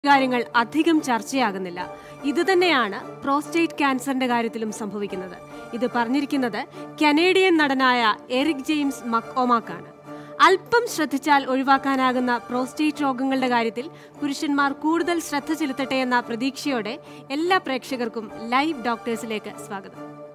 കാര്യങ്ങൾ അധികം ചർച്ചയാകുന്നില്ല ഇതുതന്നെയാണ് പ്രോസ്റ്റേറ്റ് ക്യാൻസറിന്റെ കാര്യത്തിലും സംഭവിക്കുന്നത് ഇത് പറഞ്ഞിരിക്കുന്നത് കനേഡിയൻ നടനായ എറിക് ജെയിംസ് മക് ഒമാക്കാണ് അല്പം ശ്രദ്ധിച്ചാൽ ഒഴിവാക്കാനാകുന്ന പ്രോസ്റ്റേറ്റ് രോഗങ്ങളുടെ കാര്യത്തിൽ പുരുഷന്മാർ കൂടുതൽ ശ്രദ്ധ ചെലുത്തട്ടെ എന്ന പ്രതീക്ഷയോടെ എല്ലാ പ്രേക്ഷകർക്കും ലൈവ് ഡോക്ടേഴ്സിലേക്ക് സ്വാഗതം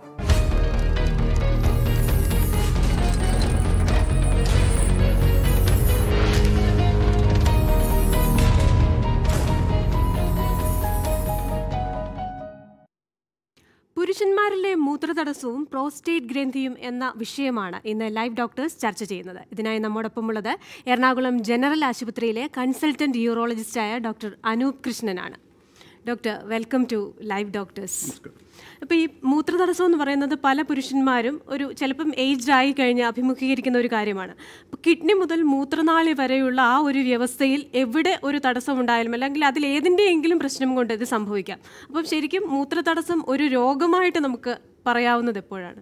പുരുഷന്മാരിലെ മൂത്രതടസ്സവും പ്രോസ്റ്റേറ്റ് ഗ്രന്ഥിയും എന്ന വിഷയമാണ് ഇന്ന് ലൈവ് ഡോക്ടേഴ്സ് ചർച്ച ചെയ്യുന്നത് ഇതിനായി നമ്മോടൊപ്പമുള്ളത് എറണാകുളം ജനറൽ ആശുപത്രിയിലെ കൺസൾട്ടന്റ് യൂറോളജിസ്റ്റായ ഡോക്ടർ അനൂപ് കൃഷ്ണനാണ് doctor welcome to live doctors അപ്പോൾ ഈ മൂത്രതടസ്സം എന്ന് പറയുന്നത് പല പുരുഷന്മാരും ഒരു ചിലപ്പം ഏജ്ഡ് ആയി കഴിഞ്ഞ് അഭിമുഖീകരിക്കുന്ന ഒരു കാര്യമാണ് അപ്പോൾ കിഡ്നി മുതൽ മൂത്രനാളി വരെയുള്ള ആ ഒരു വ്യവസ്ഥയിൽ എവിടെ ഒരു തടസ്സം ഉണ്ടായാലും അല്ലെങ്കിൽ അതിൽ ഏതിൻ്റെയെങ്കിലും പ്രശ്നം കൊണ്ട് ഇത് സംഭവിക്കാം അപ്പം ശരിക്കും മൂത്രതടസ്സം ഒരു രോഗമായിട്ട് നമുക്ക് പറയാവുന്നത് എപ്പോഴാണ്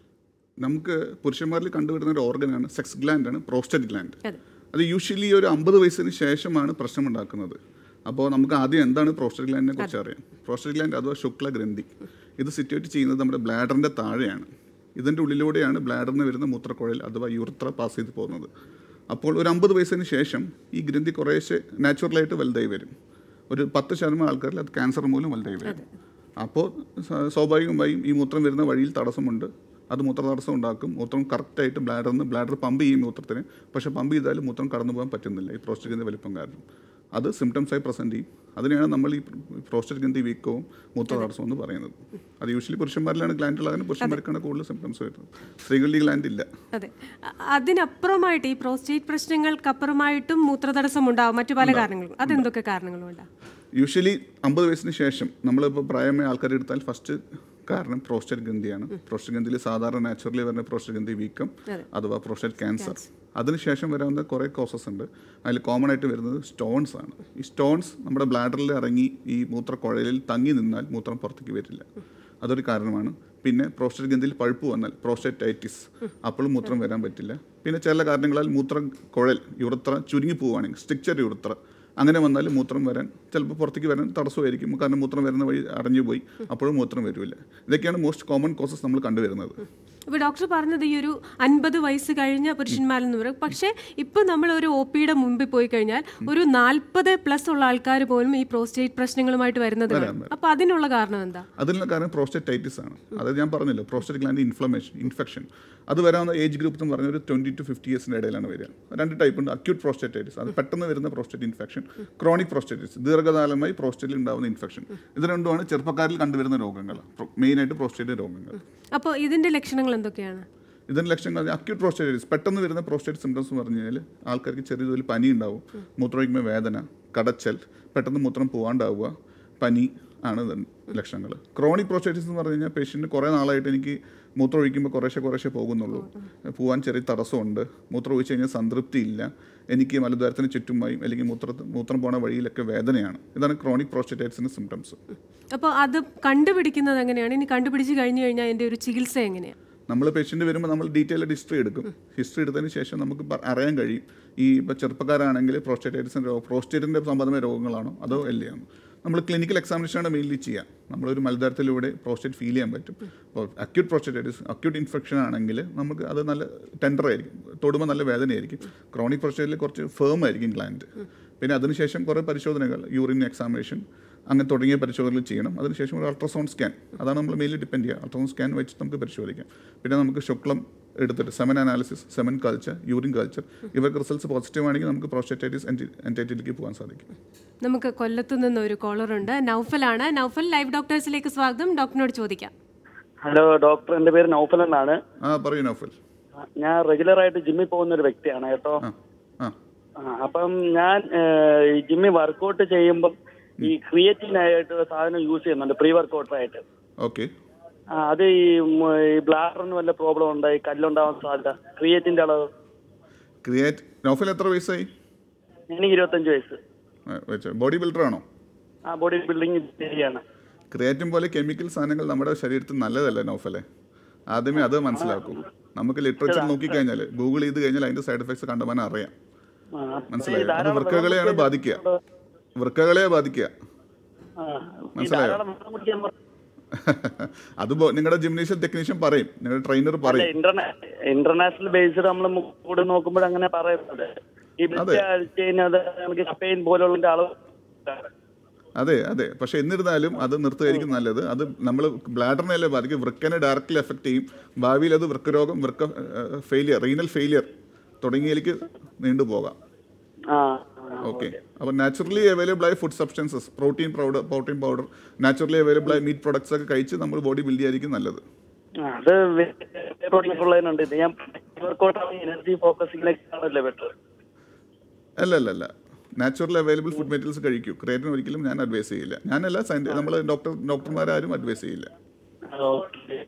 നമുക്ക് പുരുഷന്മാരിൽ കണ്ടുവരുന്ന ഒരു ഓർഗനാണ് സെക്സ് ഗ്ലാൻഡ് ആണ് പ്രോസ്റ്റേറ്റ് ഗ്ലാൻഡ് അതെ അത് യൂഷ്വലി ഒരു അമ്പത് വയസ്സിന് ശേഷമാണ് പ്രശ്നമുണ്ടാക്കുന്നത് അപ്പോൾ നമുക്ക് ആദ്യം എന്താണ് പ്രോസ്റ്റേറ്റ് ഗ്ലാൻഡിനെ കുറിച്ച് അറിയാം പ്രോസ്റ്റേറ്റ് ഗ്ലാൻഡ് അഥവാ ശുക്ല ഗ്രന്ഥി ഇത് സിറ്റുവേറ്റ് ചെയ്യുന്നത് നമ്മുടെ ബ്ലാഡറിൻ്റെ താഴെയാണ് ഇതിൻ്റെ ഉള്ളിലൂടെയാണ് ബ്ലാഡറിന് വരുന്ന മൂത്രക്കുഴൽ അഥവാ യൂറിത്ര പാസ് ചെയ്ത് പോകുന്നത് അപ്പോൾ ഒരു അമ്പത് വയസ്സിന് ശേഷം ഈ ഗ്രന്ഥി കുറേശ്ശെ നാച്ചുറലായിട്ട് വലുതായി വരും ഒരു പത്ത് ശതമാനം ആൾക്കാരിൽ അത് ക്യാൻസർ മൂലം വലുതായി വരും അപ്പോൾ സ്വ- സ്വാഭാവികമായും ഈ മൂത്രം വരുന്ന വഴിയിൽ തടസ്സമുണ്ട് അത് മൂത്ര തടസ്സം ഉണ്ടാക്കും മൂത്രം കറക്റ്റായിട്ട് ബ്ലാഡറിൽ നിന്ന് ബ്ലാഡർ പമ്പ് ചെയ്യും മൂത്രത്തിന് പക്ഷേ പമ്പ് ചെയ്താലും മൂത്രം കടന്നു പോകാൻ പറ്റുന്നില്ല ഈ പ്രോസ്റ്റേറ്റ് ഗ്രന്ഥി വലിപ്പം കാരണം അത് സിംറ്റംസായി പ്രസൻറ്റ് ചെയ്യും അതിനെയാണ് നമ്മൾ ഈ പ്രോസ്റ്റേറ്റ് ഗ്രന്ഥി വീക്കവും മൂത്ര തടസ്സവും എന്ന് പറയുന്നത് അത് യൂഷ്വലി പുരുഷന്മാരിലാണ് ഗ്ലാൻഡ് ഉള്ളത് അതിന് പുരുഷന്മാർക്കാണ് കൂടുതൽ സിംറ്റംസ് വരുന്നത് സ്ത്രീകളിൽ ഈ ഗ്ലാൻഡ് ഇല്ല അതെ അ- അതിനപ്പുറമായിട്ട് ഈ പ്രോസ്റ്റേറ്റ് പ്രശ്നങ്ങൾക്കപ്പുറമായിട്ടും മൂത്രതടസ്സം ഉണ്ടാവും മറ്റു പല കാരണങ്ങളും അതെന്തൊക്കെ കാരണങ്ങളും ഉണ്ടാവും യൂഷ്വലി അമ്പത് വയസ്സിന് ശേഷം നമ്മളിപ്പോൾ പ്രായമായ ആൾക്കാരെ എടുത്താൽ ഫസ്റ്റ് കാരണം പ്രോസ്റ്റേറ്റ് ഗ്രന്ഥിയാണ് പ്രോസ്റ്റേറ്റ് ഗ്രന്ഥിയിൽ സാധാരണ നാച്ചുറലി വരുന്ന പ്രോസ്റ്റേറ്റ് ഗ്രന്ഥി വീക്കം അതെ. അഥവാ പ്രോസ്റ്റേറ്റ് ക്യാൻസർ അതിനുശേഷം വരാവുന്ന കുറേ കോസസ് ഉണ്ട് അതിൽ കോമൺ ആയിട്ട് വരുന്നത് സ്റ്റോൺസ് ആണ് ഈ സ്റ്റോൺസ് നമ്മുടെ ബ്ലാഡറിൽ ഇറങ്ങി ഈ മൂത്രക്കുഴലിൽ തങ്ങി നിന്നാൽ മൂത്രം പുറത്തേക്ക് വരില്ല അതൊരു കാരണമാണ് പിന്നെ പ്രോസ്റ്റേറ്റ് ഗ്രന്ഥിയിൽ പഴുപ്പ് വന്നാൽ പ്രോസ്റ്റേറ്റൈറ്റിസ് അപ്പോഴും മൂത്രം വരാൻ പറ്റില്ല പിന്നെ ചില കാരണങ്ങളാൽ മൂത്രം കുഴൽ യുറത്ര ചുരുങ്ങി പോവുകയാണെങ്കിൽ സ്ട്രിക്ചർ യുറത്ര അങ്ങനെ വന്നാൽ മൂത്രം വരാൻ ചിലപ്പോൾ പുറത്തേക്ക് വരാൻ തടസ്സമായിരിക്കും കാരണം മൂത്രം വരുന്ന വഴി അടഞ്ഞു പോയി അപ്പോഴും മൂത്രം വരില്ല ഇതൊക്കെയാണ് മോസ്റ്റ് കോമൺ കോസസ് നമ്മൾ കണ്ടുവരുന്നത് ഇപ്പോൾ ഡോക്ടർ പറഞ്ഞത് ഈ ഒരു അൻപത് വയസ്സ് കഴിഞ്ഞ പുരുഷന്മാരെന്ന് പറയും പക്ഷേ ഇപ്പോൾ നമ്മൾ ഒരു ഒ പിയുടെ മുമ്പിൽ പോയി കഴിഞ്ഞാൽ ഒരു നാൽപ്പത് പ്ലസ് ഉള്ള ആൾക്കാർ പോലും ഈ പ്രോസ്റ്റേറ്റ് പ്രശ്നങ്ങളുമായിട്ട് വരുന്നത് കാണും. അപ്പോൾ അതിനുള്ള കാരണം എന്താ അതിനുള്ള കാരണം പ്രോസ്റ്റേറ്റൈറ്റിസ് ആണ് അതായത് ഞാൻ പറഞ്ഞല്ലോ പ്രോസ്റ്റേറ്റ് ഗ്ലാൻഡ് ഇൻഫ്ലമേഷൻ ഇൻഫെക്ഷൻ അത് വരാവുന്ന ഏജ് ഗ്രൂപ്പ് എന്ന് പറഞ്ഞ ഒരു ട്വൻറ്റി ടു ഫിഫ്റ്റി ഇയേഴ്സിൻ്റെ ഇടയിലാണ് വരിക രണ്ട് ടൈപ്പ് ഉണ്ട് അക്യൂട്ട് പ്രോസ്റ്റേറ്റൈറ്റിസ് അത് പെട്ടെന്ന് വരുന്ന പ്രോസ്റ്റേറ്റ് ഇൻഫെക്ഷൻ ക്രോണിക് പ്രോസ്റ്റേറ്റൈറ്റിസ് ദീർഘകാലമായി പ്രോസ്റ്റേറ്റിൽ ഉണ്ടാകുന്ന ഇൻഫെക്ഷൻ ഇത് രണ്ടുമാണ് ചെറുപ്പക്കാരിൽ കണ്ടുവരുന്ന രോഗങ്ങൾ മെയിനായിട്ട് പ്രോസ്റ്റേറ്റ് രോഗങ്ങൾ അപ്പോൾ ഇതിൻ്റെ ലക്ഷണങ്ങൾ എന്തൊക്കെയാണ് ഇതിൻ്റെ ലക്ഷണങ്ങൾ അക്യൂട്ട് പ്രോസ്റ്റേറ്റൈറ്റിസ് പെട്ടെന്ന് വരുന്ന പ്രോസ്റ്റേറ്റ് സിംറ്റംസ് എന്ന് പറഞ്ഞു കഴിഞ്ഞാൽ ആൾക്കാർക്ക് ചെറിയ തോതിൽ പനി ഉണ്ടാവും മൂത്രമൊഴിക്കുമ്പോൾ വേദന കടച്ചൽ പെട്ടെന്ന് മൂത്രം പോവാണ്ടാവുക പനി ആണ് ലക്ഷണങ്ങൾ ക്രോണിക് പ്രോസ്റ്റേറ്റിസ് എന്ന് പറഞ്ഞു കഴിഞ്ഞാൽ പേഷ്യൻറ്റ് കുറേ നാളായിട്ട് എനിക്ക് മൂത്രം ഒഴിക്കുമ്പോൾ കുറേശ്ശെ കുറേശ്ശെ പോകുന്നുള്ളൂ പോകാൻ ചെറിയ തടസ്സമുണ്ട് മൂത്രം ഒഴിച്ച് കഴിഞ്ഞാൽ സംതൃപ്തി ഇല്ല എനിക്ക് മലദ്വാരത്തിന് ചുറ്റുമായും അല്ലെങ്കിൽ മൂത്ര മൂത്രം പോണ വഴിയിലൊക്കെ വേദനയാണ് ഇതാണ് ക്രോണിക് പ്രോസ്റ്റേറ്റൈറ്റിസിൻ്റെ സിംറ്റംസ് അപ്പോൾ അത് കണ്ടുപിടിക്കുന്നത് എങ്ങനെയാണ് ഇനി കണ്ടുപിടിച്ച് കഴിഞ്ഞു കഴിഞ്ഞാൽ അതിൻ്റെ ഒരു ചികിത്സ എങ്ങനെയാണ് നമ്മൾ പേഷ്യൻ്റ് വരുമ്പോൾ നമ്മൾ ഡീറ്റെയിൽ ഹിസ്റ്ററി എടുക്കും ഹിസ്റ്ററി എടുത്തതിന് ശേഷം നമുക്ക് പ- അറിയാൻ കഴിയും ഈ ഇപ്പോൾ ചെറുപ്പക്കാരാണെങ്കിൽ പ്രോസ്റ്റേറ്റൈറ്റിസിൻ്റെ രോഗം പ്രോസ്റ്റേറ്റിൻ്റെ സംബന്ധമായ രോഗങ്ങളാണോ അതോ എല്ലയാണോ നമ്മൾ ക്ലിനിക്കൽ എക്സാമിനേഷനാണ് മെയിൻലി ചെയ്യുക നമ്മളൊരു മത്സരത്തിലൂടെ പ്രോസ്റ്റേറ്റ് ഫീൽ ചെയ്യാൻ പറ്റും അപ്പോൾ അക്യൂട്ട് പ്രോസ്റ്റേറ്റൈറ്റിസ് അക്യൂട്ട് ഇൻഫെക്ഷൻ ആണെങ്കിൽ നമുക്ക് അത് നല്ല ടെൻഡർ ആയിരിക്കും തൊടുമ്പോൾ നല്ല വേദനയായിരിക്കും ക്രോണിക് പ്രോസ്റ്റേറ്റിൽ കുറച്ച് ഫേം ആയിരിക്കും ഗ്ലാൻഡ് പിന്നെ അതിനുശേഷം കുറേ പരിശോധനകൾ യൂറിൻ എക്സാമിനേഷൻ അങ്ങനെ തുടങ്ങിയ പരിശോധനകൾ ചെയ്യണം അതിനുശേഷം ഒരു അൾട്രാസൗണ്ട് സ്കാൻ അതാണ് നമ്മൾ മെയിൻലി ഡിപ്പെൻഡ് ചെയ്യുക അൾട്രാസൗണ്ട് സ്കാൻ വെച്ച് നമുക്ക് പരിശോധിക്കാം പിന്നെ നമുക്ക് ശുക്ലം എടുത്തിട്ട് semen analysis semen culture urine culture ഇവർക്ക് റിസൾട്ട്സ് പോസിറ്റീവ് ആണെങ്കിൽ നമുക്ക് പ്രോസ്റ്റേറ്റൈറ്റിസ് എൻറ്റൈറ്റിലേക്ക് പോകാൻ സാധിക്കും നമുക്ക് കൊല്ലത്ത് നിന്ന് ഒരു കോളറുണ്ട് നൗഫലാണ് നൗഫൽ ലൈവ് ഡോക്ടേഴ്സിലേക്ക് സ്വാഗതം ഡോക്ടറിനോട് ചോദിക്കാം ഹലോ ഡോക്ടർ എൻ്റെ പേര് നൗഫൽ എന്നാണ് ആ പറയൂ നൗഫൽ ഞാൻ റെഗുലർ ആയിട്ട് ജിമ്മിൽ പോകുന്ന ഒരു വ്യക്തിയാണ് കേട്ടോ ആ ആ ആ, അപ്പം ഞാൻ ഏഹ്, ഈ ജിമ്മിൽ വർക്കൗട്ട് ചെയ്യുമ്പം ഈ ക്രിയേറ്റിൻ ആയിട്ട് സാധനം യൂസ് ചെയ്യുന്നുണ്ട് പ്രീ വർക്കൗട്ട് ആയിട്ട് ഓക്കെ ആ, അത് ഈ ഉം, ഈ ബ്ലാഡറിന് വല്ല പ്രോബ്ലം ഉണ്ടായി കല്ലുണ്ടാവാൻ സാധ്യത ക്രിയേറ്റിന്റെ അളവ് ക്രിയേറ്റ് നൗഫൽ എത്ര വയസ്സായി എനിക്ക് ഇരുപത്തഞ്ച് വയസ്സ് വെച്ചോ ബോഡി ബിൽഡർ ആണോ ആ ബോഡി ബിൽഡിംഗ് ശരിയാണ് ക്രിയേറ്റിൻ പോലെ കെമിക്കൽ സാധനങ്ങൾ നമ്മുടെ ശരീരത്തിൽ നല്ലതല്ല നൗഫലെ ആദ്യമേ അത് മനസ്സിലാക്കും നമുക്ക് ലിറ്ററേച്ചർ നോക്കിക്കഴിഞ്ഞാൽ ഗൂഗിൾ ചെയ്ത് കഴിഞ്ഞാൽ അതിന്റെ സൈഡ് എഫക്ട്സ് കണ്ടമാനം അറിയാം ആ, മനസ്സിലായോ? ഈ ധാരാളം അത് വൃക്കകളെയാണ് വെള്ളം ബാധിക്കുക. കുടിക്കുന്നത് വൃക്കകളെ ബാധിക്കുക ആ, ഈ മനസ്സിലായോ? ധാരാളം വെള്ളം കുടിക്കാൻ പറ- അത് നിങ്ങളുടെ ജിംനേഷ്യം ടെക്നീഷ്യൻ പറയും നിങ്ങളുടെ ട്രെയിനർ അല്ല, പറയും ഇന്റർനാ- ഇന്റർനാഷണൽ ബേസ്ഡ് നമ്മൾ കൂടെ നോക്കുമ്പോൾ അങ്ങനെ പറയുന്നത് ഈ ബ്ലഡ് അടിച്ച് കഴിഞ്ഞാൽ നമുക്ക് കപ്പയിൻ പോലുള്ള അളവ് അതെ അതെ പക്ഷെ എന്നിരുന്നാലും അത് നിർത്തുകയായിരിക്കും നല്ലത് അത് നമ്മൾ ബ്ലാഡറിനെയല്ലേ ബാധിക്കും വൃക്കനെ ഡയറക്റ്റ്ലി എഫക്ട് ചെയ്യും ഭാവിയിൽ അത് വൃക്കരോഗം വൃക്ക ഫെയിലിയർ റീനൽ ഫെയിലിയർ തുടങ്ങിയതിലേക്ക് നീണ്ടുപോകാം ആ ഓക്കെ അപ്പോൾ നാച്ചുറലി അവൈലബിൾ ആയ food substances protein powder protein powder naturally available ആയ മീറ്റ് പ്രൊഡക്ട്സ് ഒക്കെ കഴിച്ച് നമ്മൾ ബോഡി ബിൽഡ് ചെയ്യായിരിക്കും നല്ലത് ആ, അത് പ്രോട്ടീൻ ഉള്ളതിനുണ്ട് ഇത് ഞാൻ വർക്കൗട്ട് എനർജി ഫോക്കസിംഗിലേക്കാണല്ലേ ബെറ്റർ അല്ല അല്ല അല്ല നാച്ചുറൽ അവൈലബിൾ ഫുഡ് മെറ്റീരിയൽസ് കഴിക്കൂ ക്രിയേറ്റിന് ഒരിക്കലും ഞാൻ അഡ്വൈസ് ചെയ്യില്ല ഞാനല്ല സയൻറ്റി നമ്മൾ ഡോക്ടർ ഡോക്ടർമാരാരും അഡ്വൈസ് ചെയ്യില്ല ഓക്കെ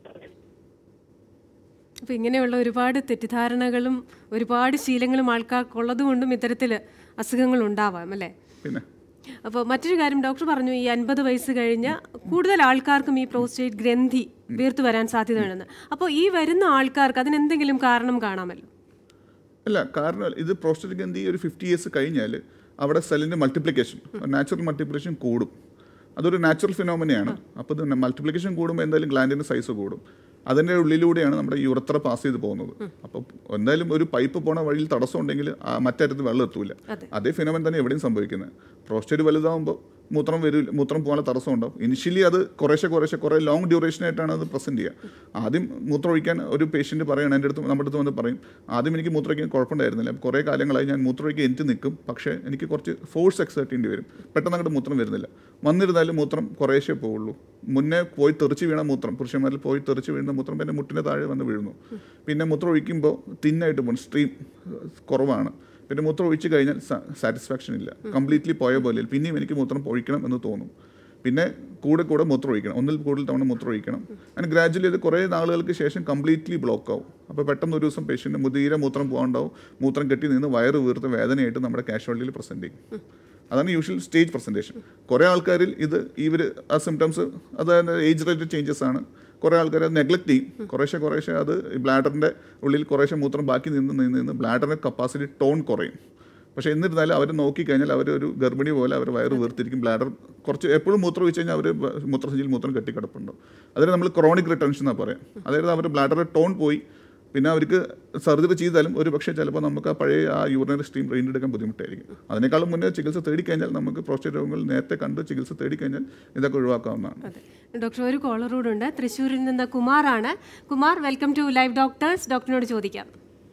അപ്പോൾ ഇങ്ങനെയുള്ള ഒരുപാട് തെറ്റിദ്ധാരണകളും ഒരുപാട് ശീലങ്ങളും ആൾക്കാർക്കുള്ളത് കൊണ്ടും ഇത്തരത്തിൽ അസുഖങ്ങൾ ഉണ്ടാവാം അല്ലേ പിന്നെ അപ്പോൾ മറ്റൊരു കാര്യം ഡോക്ടർ പറഞ്ഞു ഈ അൻപത് വയസ്സ് കഴിഞ്ഞ കൂടുതൽ ആൾക്കാർക്കും ഈ പ്രോസ്റ്റേറ്റ് ഗ്രന്ഥി വീർത്തു വരാൻ സാധ്യതയുണ്ടെന്ന് അപ്പോൾ ഈ വരുന്ന ആൾക്കാർക്ക് അതിനെന്തെങ്കിലും കാരണം കാണാമല്ലോ അല്ല കാരണം ഇത് പ്രോസ്റ്റേറ്റ് ഗ്രന്ഥി ഒരു ഫിഫ്റ്റി ഇയേഴ്സ് കഴിഞ്ഞാൽ അവിടെ സെല്ലിൻ്റെ മൾട്ടിപ്ലിക്കേഷൻ നാച്ചുറൽ മൾട്ടിപ്ലിക്കേഷൻ കൂടും അതൊരു നാച്ചുറൽ ഫിനോമിനയാണ് അപ്പോൾ ഇത് മൾട്ടിപ്ലിക്കേഷൻ കൂടുമ്പോൾ എന്തായാലും ഗ്ലാൻഡിൻ്റെ സൈസ് കൂടും അതിൻ്റെ ഉള്ളിലൂടെയാണ് നമ്മുടെ യുറത്ര പാസ് ചെയ്ത് പോകുന്നത് അപ്പോൾ എന്തായാലും ഒരു പൈപ്പ് പോണ വഴിയിൽ തടസ്സം ഉണ്ടെങ്കിൽ ആ മറ്ററ്റത്ത് വെള്ളം എത്തൂല അതെ. അതേ ഫിനോമൻ തന്നെ എവിടെയും സംഭവിക്കുന്നത് പ്രോസ്റ്റേറ്റ് വലുതാകുമ്പോൾ മൂത്രം വരില്ല മൂത്രം പോകാനുള്ള തടസ്സം ഉണ്ടാവും ഇനിഷ്യലി അത് കുറേശ്ശെ കുറേശ്ശെ കുറേ ലോങ് ഡ്യൂറേഷൻ ആയിട്ടാണ് അത് പ്രസൻറ്റ് ചെയ്യുക ആദ്യം മൂത്രം ഒഴിക്കാൻ ഒരു പേഷ്യൻറ്റ് പറയണം എൻ്റെ അടുത്ത് നമ്മുടെ അടുത്ത് വന്ന് പറയും ആദ്യം എനിക്ക് മൂത്രം ഒഴിക്കാൻ കുഴപ്പമുണ്ടായിരുന്നില്ല കുറേ കാലങ്ങളായി ഞാൻ മൂത്രം ഒഴിക്കാൻ എനിക്ക് നിൽക്കും പക്ഷേ എനിക്ക് കുറച്ച് ഫോഴ്സ് എക്സേർട്ട് ചെയ്യേണ്ടി വരും പെട്ടെന്ന് അങ്ങോട്ട് മൂത്രം വരുന്നില്ല വന്നിരുന്നാലും മൂത്രം കുറേശ്ശേ പോവുള്ളൂ മുന്നേ പോയി തെറിച്ച് വീണ മൂത്രം പുരുഷന്മാരിൽ പോയി തെറിച്ച് വീഴുന്ന മൂത്രം പിന്നെ മുട്ടിൻ്റെ താഴെ വന്ന് വീഴുന്നു പിന്നെ മൂത്രം ഒഴിക്കുമ്പോൾ തിന്നായിട്ട് പോകും സ്ട്രീം കുറവാണ് പിന്നെ മൂത്രം ഒഴിച്ച് കഴിഞ്ഞാൽ സാറ്റിസ്ഫാക്ഷൻ ഇല്ല കംപ്ലീറ്റ്ലി പോയ പോലെ പിന്നെയും എനിക്ക് മൂത്രം ഒഴിക്കണം എന്ന് തോന്നും പിന്നെ കൂടെ കൂടെ മൂത്രം ഒഴിക്കണം ഒന്നിൽ കൂടുതൽ തവണ മൂത്രം ഒഴിക്കണം അങ്ങനെ ഗ്രാജുവലി ഇത് കുറേ നാളുകൾക്ക് ശേഷം കംപ്ലീറ്റ്ലി ബ്ലോക്ക് ആവും അപ്പോൾ പെട്ടെന്ന് ഒരു ദിവസം പേഷ്യൻ്റ് മുതീരെ മൂത്രം പോകാണ്ടാവും മൂത്രം കെട്ടി നിന്ന് വയറ് വീർത്ത് വേദനയായിട്ട് നമ്മുടെ കാഷ്വാലിറ്റിയിൽ പ്രസൻറ്റ് ചെയ്യും അതാണ് യൂഷ്വൽ സ്റ്റേജ് പ്രസൻറ്റേഷൻ കുറേ ആൾക്കാരിൽ ഇത് ഇവർ ആ സിംറ്റംസ് അതായത് ഏജ് റിലേറ്റഡ് ചേഞ്ചസ് ആണ് കുറേ ആൾക്കാർ അത് നെഗ്ലക്ട് ചെയ്യും കുറേശ്ശെ കുറേശ്ശെ അത് ബ്ലാഡറിൻ്റെ ഉള്ളിൽ കുറേശ്ശെ മൂത്രം ബാക്കി നിന്ന് നിന്ന് നിന്ന് ബ്ലാഡറിൻ്റെ കപ്പാസിറ്റി ടോൺ കുറയും പക്ഷേ എന്നിരുന്നാലും അവർ നോക്കിക്കഴിഞ്ഞാൽ അവർ ഒരു ഗർഭിണി പോലെ അവർ വയറ് വീർത്തിരിക്കും ബ്ലാഡർ കുറച്ച് എപ്പോഴും മൂത്രം ഒഴിച്ച് കഴിഞ്ഞാൽ അവർ മൂത്രസഞ്ചിയിൽ മൂത്രം കെട്ടിക്കിടപ്പുണ്ടാവും അതിന് നമ്മൾ ക്രോണിക് റിട്ടൻഷൻ എന്നാണ് പറയാം അതായത് അവർ ബ്ലാഡറിൻ്റെ ടോൺ പോയി പിന്നെ അവർക്ക് സർജറി ചെയ്താലും ഒരു പക്ഷേ ചിലപ്പോൾ നമുക്ക് ആ പഴയ ആ യൂറിനറി സ്ട്രീം വീണ്ടെടുക്കാൻ ബുദ്ധിമുട്ടായിരിക്കും അതിനേക്കാളും മുന്നേ ചികിത്സ തേടിക്കഴിഞ്ഞാൽ നമുക്ക് പ്രോസ്റ്റേറ്റ് രോഗങ്ങൾ നേരത്തെ കണ്ട് ചികിത്സ തേടിക്കഴിഞ്ഞാൽ ഇതൊക്കെ ഒഴിവാക്കാവുന്നതാണ് അതെ ഡോക്ടർ ഒരു കോളർ കൂടെ ഉണ്ട് തൃശ്ശൂരിൽ നിന്ന് കുമാറാണ് Kumar welcome to live doctors ഡോക്ടറിനോട് ചോദിക്കാം